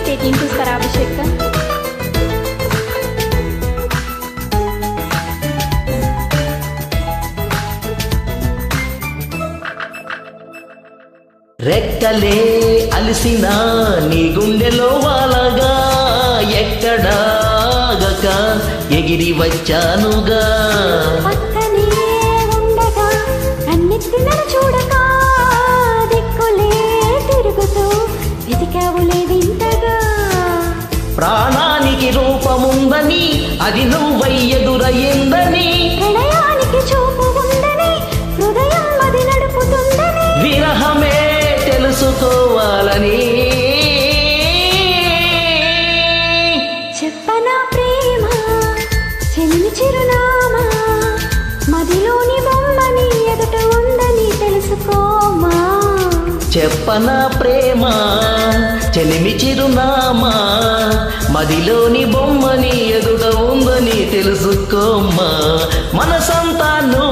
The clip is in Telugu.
స్టేట్ చూస్తారా అభిషేక్ రెక్కలే అలిసిన నీ గుండెలో వాలగా ఎక్కడాగక ఎగిరి వచ్చానుగా పక్కనే ఉండగా కన్నెత్తి నన్ను చూడక దిక్కులే తిరుగుతూ వెతికావులే వింతగా ప్రాణానికి రూపముందని అది నువ్వై ఎదురయ్యిందని ప్రణయానికి చూపు ఉందని హృదయం అది నడుపుతుందని విరహమే తెలుసుకోవాలని చెప్పనా ప్రేమ చెలిమి చిరునామా మదిలోని బొమ్మని ఎదుట ఉందని తెలుసుకోమా చెప్పన ప్రేమ చెలిమి చిరునామా మదిలోని బొమ్మని ఎదుట ఉందని తెలుసుకోమ్మా మనసంతా నువ్వు